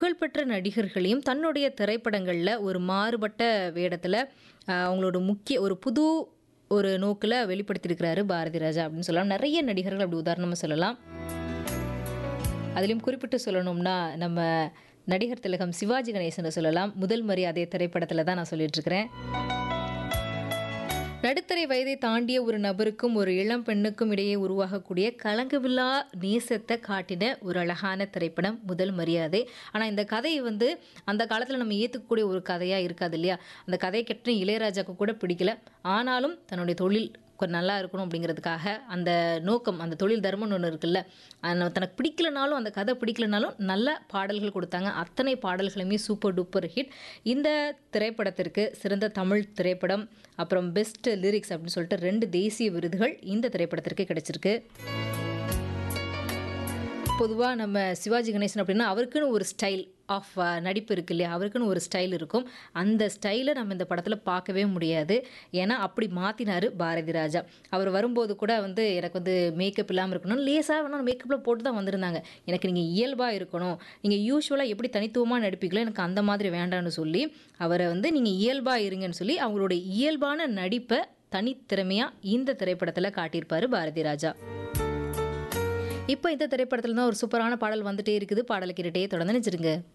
புகழ்பெற்ற நடிகர்களையும் தன்னுடைய திரைப்படங்களில் ஒரு மாறுபட்ட வேடத்தில் அவங்களோட முக்கிய ஒரு புது ஒரு நோக்கில் வெளிப்படுத்தியிருக்கிறாரு பாரதி ராஜா அப்படின்னு சொல்லலாம் நிறைய நடிகர்கள் அப்படி உதாரணமாக சொல்லலாம் அதுலேயும் குறிப்பிட்டு சொல்லணும்னா நம்ம நடிகர் திலகம் சிவாஜி கணேசனை சொல்லலாம் முதல் மரியாதை திரைப்படத்தில் தான் நான் சொல்லிட்டு இருக்கிறேன் நடுத்தரை வயதை தாண்டிய ஒரு நபருக்கும் ஒரு இளம் பெண்ணுக்கும் இடையே உருவாகக்கூடிய கலங்கவில்லா நேசத்தை காட்டின ஒரு அழகான திரைப்படம் முதல் மரியாதை ஆனால் இந்த கதையை வந்து அந்த காலத்தில் நம்ம ஏற்றுக்கக்கூடிய ஒரு கதையாக இருக்காது இல்லையா அந்த கதையை கெட்ட இளையராஜாவுக்கு கூட பிடிக்கல ஆனாலும் தன்னுடைய தொழில் கொஞ்சம் நல்லா இருக்கணும் அப்படிங்கிறதுக்காக அந்த நோக்கம் அந்த தொழில் தர்மம்னு ஒன்று இருக்குல்ல அந்த தனக்கு பிடிக்கலனாலும் அந்த கதை பிடிக்கலனாலும் நல்ல பாடல்கள் கொடுத்தாங்க அத்தனை பாடல்களுமே சூப்பர் டூப்பர் ஹிட் இந்த திரைப்படத்திற்கு சிறந்த தமிழ் திரைப்படம் அப்புறம் பெஸ்ட் லிரிக்ஸ் அப்படின்னு சொல்லிட்டு ரெண்டு தேசிய விருதுகள் இந்த திரைப்படத்திற்கு கிடைச்சிருக்கு பொதுவாக நம்ம சிவாஜி கணேசன் அப்படின்னா அவருக்குன்னு ஒரு ஸ்டைல் ஆஃப் நடிப்பு இருக்கு இல்லையா அவருக்குன்னு ஒரு ஸ்டைல் இருக்கும் அந்த ஸ்டைலை நம்ம இந்த படத்தில் பார்க்கவே முடியாது ஏன்னா அப்படி மாற்றினார் பாரதி ராஜா அவர் வரும்போது கூட வந்து எனக்கு வந்து மேக்கப் இல்லாமல் இருக்கணும் லேசாக வேணால் மேக்கப்பில் போட்டு தான் வந்திருந்தாங்க எனக்கு நீங்கள் இயல்பாக இருக்கணும் நீங்கள் யூஸ்வலாக எப்படி தனித்துவமாக நடிப்பீங்களோ எனக்கு அந்த மாதிரி வேண்டாம்னு சொல்லி அவரை வந்து நீங்கள் இயல்பாக இருங்கன்னு சொல்லி அவங்களுடைய இயல்பான நடிப்பை தனித்திறமையாக இந்த திரைப்படத்தில் காட்டியிருப்பார் பாரதி ராஜா இப்போ இந்த திரைப்படத்தில் தான் ஒரு சூப்பரான பாடல் வந்துட்டே இருக்குது பாடலை கேட்டுட்டே தொடர்ந்து நினைச்சிருங்க